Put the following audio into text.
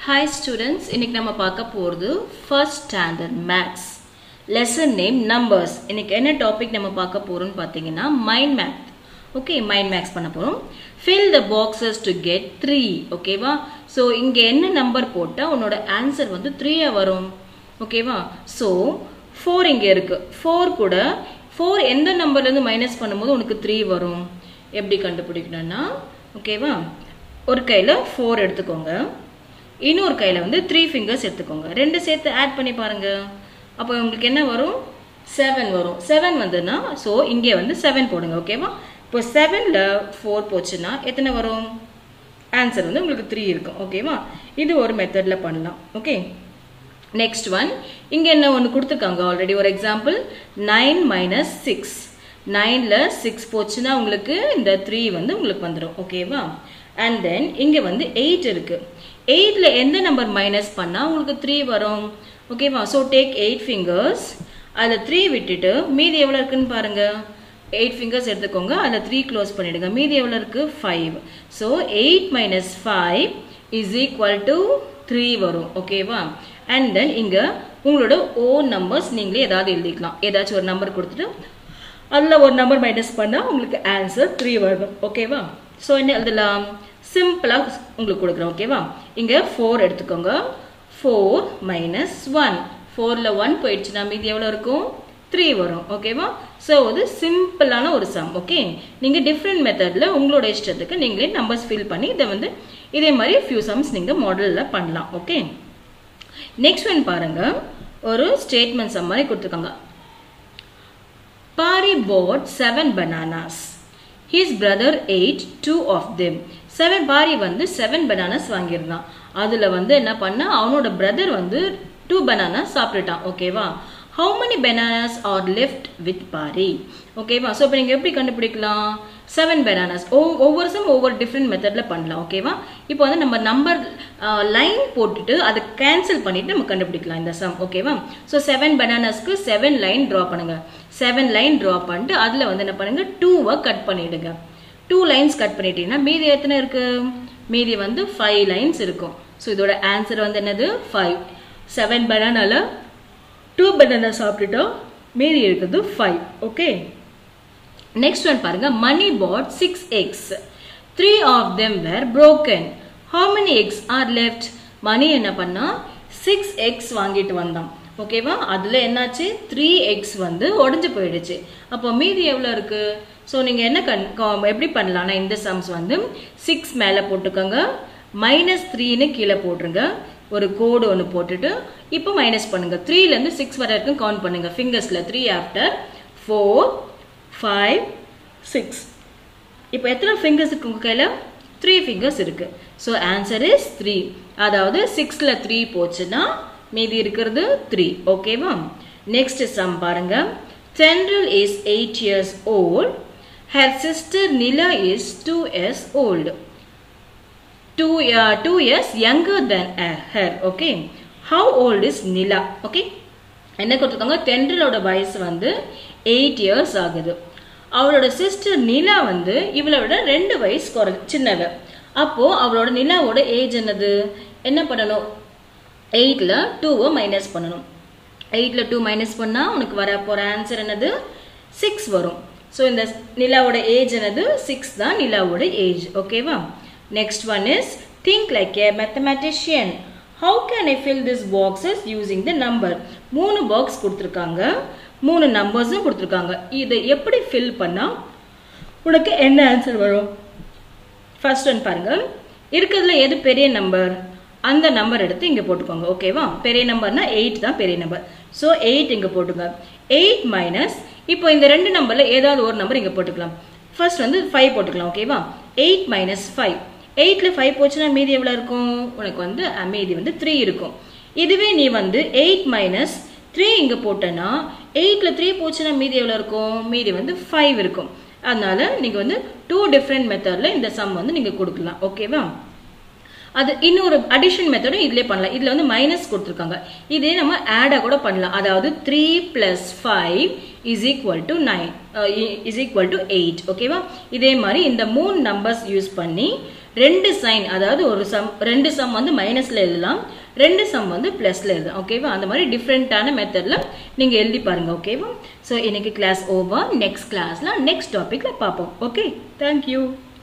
hi students இன்னைக்கு நம்ம பார்க்க போகிறது first standard maths lesson name numbers இன்னைக்கு என்ன டாபிக் நம்ம பார்க்க போகிறோம்னு பார்த்தீங்கன்னா mind math okay mind maths பண்ண போகிறோம் fill the boxes to get three ஓகேவா ஸோ இங்கே என்ன நம்பர் போட்டால் உன்னோட ஆன்சர் வந்து த்ரீயாக வரும் ஓகேவா ஸோ ஃபோர் இங்கே இருக்குது ஃபோர் கூட ஃபோர் எந்த நம்பர்லேருந்து மைனஸ் பண்ணும்போது உனக்கு த்ரீ வரும் எப்படி கண்டுபிடிக்கணும்னா ஓகேவா ஒரு கையில் ஃபோர் எடுத்துக்கோங்க இன்னொரு கையில் வந்து த்ரீ ஃபிங்கர்ஸ் எடுத்துக்கோங்க ரெண்டு சேர்த்து ஆட் பண்ணி பாருங்க அப்போ உங்களுக்கு என்ன வரும் செவன் வரும் செவன் வந்துன்னா ஸோ இங்கே வந்து செவன் போடுங்க ஓகேவா இப்போ செவனில் ஃபோர் போச்சுன்னா எத்தனை வரும் ஆன்சர் வந்து உங்களுக்கு த்ரீ இருக்கும் ஓகேவா இது ஒரு மெத்தடில் பண்ணலாம் ஓகே நெக்ஸ்ட் ஒன் இங்கே என்ன ஒன்று கொடுத்துருக்காங்க ஆல்ரெடி ஒரு எக்ஸாம்பிள் நைன் மைனஸ் சிக்ஸ் நைனில் சிக்ஸ் போச்சுன்னா உங்களுக்கு இந்த த்ரீ வந்து உங்களுக்கு வந்துடும் ஓகேவா அண்ட் தென் இங்கே வந்து எயிட் இருக்குது எயிட்டில் எந்த நம்பர் மைனஸ் பண்ணால் உங்களுக்கு த்ரீ வரும் ஓகேவா ஸோ டேக் எயிட் ஃபிங்கர்ஸ் அதில் த்ரீ விட்டுட்டு மீதி எவ்வளோ இருக்குன்னு பாருங்கள் எயிட் ஃபிங்கர்ஸ் எடுத்துக்கோங்க அதில் த்ரீ க்ளோஸ் பண்ணிவிடுங்க மீதி எவ்வளோ இருக்குது five so eight minus five is equal to three வரும் ஓகேவா அண்ட் தென் இங்கே உங்களோட ஓ நம்பர்ஸ் நீங்களே ஏதாவது எழுதிக்கலாம் ஏதாச்சும் ஒரு நம்பர் கொடுத்துட்டு அதில் ஒரு நம்பர் மைனஸ் பண்ணால் உங்களுக்கு ஆன்சர் த்ரீ வரும் ஓகேவா ஸோ என்ன எழுதலாம் சிம்பிளாக உங்களுக்கு கொடுக்குறேன் ஓகேவா இங்கே ஃபோர் எடுத்துக்கோங்க ஃபோர் மைனஸ் ஒன் ஃபோரில் ஒன் போயிடுச்சுன்னா மீதி எவ்வளோ இருக்கும் த்ரீ வரும் ஓகேவா ஸோ இது சிம்பிளான ஒரு சம் ஓகே நீங்கள் டிஃப்ரெண்ட் மெத்தடில் உங்களோட இஷ்டத்துக்கு நீங்களே நம்பர்ஸ் ஃபில் பண்ணி இதை வந்து இதே மாதிரி ஃபியூ சம்ஸ் நீங்கள் மாடலில் பண்ணலாம் ஓகே நெக்ஸ்ட் ஒன் பாருங்க ஒரு ஸ்டேட்மெண்ட் சம் மாதிரி கொடுத்துருக்காங்க Barry bought seven bananas his brother ate two of them seven Barry வந்து செவன் பனானாஸ் வாங்கியிருந்தான் அதில் வந்து என்ன பண்ண அவனோட பிரதர் வந்து டூ பனானாஸ் சாப்பிட்டுட்டான் ஓகேவா how many bananas are left with Barry ஓகேவா ஸோ இப்போ நீங்கள் எப்படி கண்டுபிடிக்கலாம் செவன் பனானாஸ் ஓ ஒவ்வொரு சம் ஒவ்வொரு டிஃப்ரெண்ட் மெத்தடில் பண்ணலாம் ஓகேவா இப்போ வந்து நம்ம நம்பர் லைன் போட்டுட்டு அதை கேன்சல் பண்ணிட்டு நம்ம கண்டுபிடிக்கலாம் இந்த சம் ஓகேவா ஸோ செவன் பனானாஸ்க்கு செவன் லைன் ட்ரா பண்ணுங்க செவன் லைன் ட்ரா பண்ணிட்டு அதில் வந்து என்ன பண்ணுங்க டூவை கட் பண்ணிடுங்க டூ லைன்ஸ் கட் பண்ணிட்டீங்கன்னா மீதி எத்தனை இருக்கு மீதி வந்து ஃபைவ் லைன்ஸ் இருக்கும் ஸோ இதோட ஆன்சர் வந்து என்னது ஃபைவ் செவன் பனானால டூ பனானா சாப்பிட்டுட்டோம் மீதி இருக்குது ஃபைவ் ஓகே நெக்ஸ்ட் ஒன் பாருங்க Mani bought six eggs three of them were broken how many eggs are left Mani என்ன பண்ணா சிக்ஸ் எக்ஸ் வாங்கிட்டு வந்தான் ஓகேவா அதில் என்னாச்சு த்ரீ எக்ஸ் வந்து உடஞ்சி போயிடுச்சு அப்போ மீதி எவ்வளோ இருக்கு ஸோ நீங்கள் என்ன கண் எப்படி பண்ணலாம்னா இந்த சம்ஸ் வந்து சிக்ஸ் மேலே போட்டுக்கோங்க மைனஸ் த்ரீன்னு கீழே போட்டுருங்க ஒரு கோடு ஒன்று போட்டுட்டு இப்போ மைனஸ் பண்ணுங்க த்ரீலேருந்து சிக்ஸ் வரை வரைக்கும் கவுண்ட் பண்ணுங்க ஃபிங்கர்ஸில் three after four five six இப்போ எத்தனை ஃபிங்கர்ஸ் இருக்கு உங்கள் கையில் த்ரீ ஃபிங்கர்ஸ் இருக்கு ஸோ ஆன்சர் இஸ் த்ரீ அதாவது சிக்ஸில் த்ரீ போச்சுன்னா மீதி இருக்கிறது த்ரீ ஓகேவா நெக்ஸ்ட் சம் பாருங்க Thendral is eight years old her sister Nila is two years old two two years younger than her okay how old is Nila okay என்ன கொடுத்துருக்காங்க தென்றலோட வயசு வந்து எயிட் இயர்ஸ் ஆகுது அவளோட சிஸ்டர் நிலா வந்து இவளை விட ரெண்டு வயசு குறை சின்னவ அப்போ அவளோட நிலாவோட ஏஜ் என்னது என்ன பண்ணணும் எயிட்ல டூவை மைனஸ் பண்ணணும் எயிட்ல டூ மைனஸ் பண்ணா உனக்கு வர போற ஆன்சர் என்னது சிக்ஸ் வரும் ஸோ இந்த நிலாவோட ஏஜ் என்னது சிக்ஸ் தான் நிலாவோட ஏஜ் ஓகேவா next one is think like a mathematician how can I fill this boxes using the number மூணு பாக்ஸ் கொடுத்துருக்காங்க மூணு நம்பர்ஸும் கொடுத்துருக்காங்க இதை எப்படி ஃபில் பண்ணால் உனக்கு என்ன ஆன்சர் வரும் ஃபர்ஸ்ட் ஒன் பாருங்க இருக்கிறதுல எது பெரிய நம்பர் அந்த நம்பர் எடுத்து இங்கே போட்டுக்கோங்க ஓகேவா பெரிய நம்பர்னா எயிட் தான் பெரிய நம்பர் ஸோ எயிட் இங்கே போட்டுங்க எயிட் மைனஸ் இப்போ இந்த ரெண்டு நம்பரில் ஏதாவது ஒரு நம்பர் இங்கே போட்டுக்கலாம் ஃபர்ஸ்ட் வந்து ஃபைவ் போட்டுக்கலாம் ஓகேவா எயிட் மைனஸ் ஃபைவ் எயிட்டில் ஃபைவ் போச்சுன்னா மீதி எவ்வளோ இருக்கும் உனக்கு வந்து மீதி வந்து த்ரீ இருக்கும் இதுவே நீ வந்து எயிட் மைனஸ் த்ரீ இங்கே போட்டேன்னா எயிட்டில் த்ரீ போச்சுன்னா மீதி எவ்வளோ இருக்கும் மீதி வந்து ஃபைவ் இருக்கும் அதனால நீங்கள் வந்து டூ டிஃப்ரெண்ட் மெத்தடில் இந்த சம் வந்து நீங்கள் கொடுக்கலாம் ஓகேவா அது இன்னொரு அடிஷன் மெத்தடும் இதுலேயே பண்ணலாம் இதில் வந்து மைனஸ் கொடுத்துருக்காங்க இதே நம்ம ஆடாக கூட பண்ணலாம் அதாவது three plus five is equal to nine is equal to eight ஓகேவா இதே மாதிரி இந்த மூணு நம்பர்ஸ் யூஸ் பண்ணி ரெண்டு சைன் அதாவது ஒரு சம் ரெண்டு சம் வந்து மைனஸ்ல எழுதலாம் ரெண்டு சம் வந்து பிளஸ்ல எழுதலாம் ஓகேவா அந்த மாதிரி டிஃப்ரெண்ட்டான மெத்தட்ல நீங்க எழுதி பாருங்க ஓகேவா ஸோ இன்னைக்கு கிளாஸ் ஓவர் நெக்ஸ்ட் கிளாஸ்ல நெக்ஸ்ட் டாபிக்ல பார்ப்போம் ஓகே தேங்க்யூ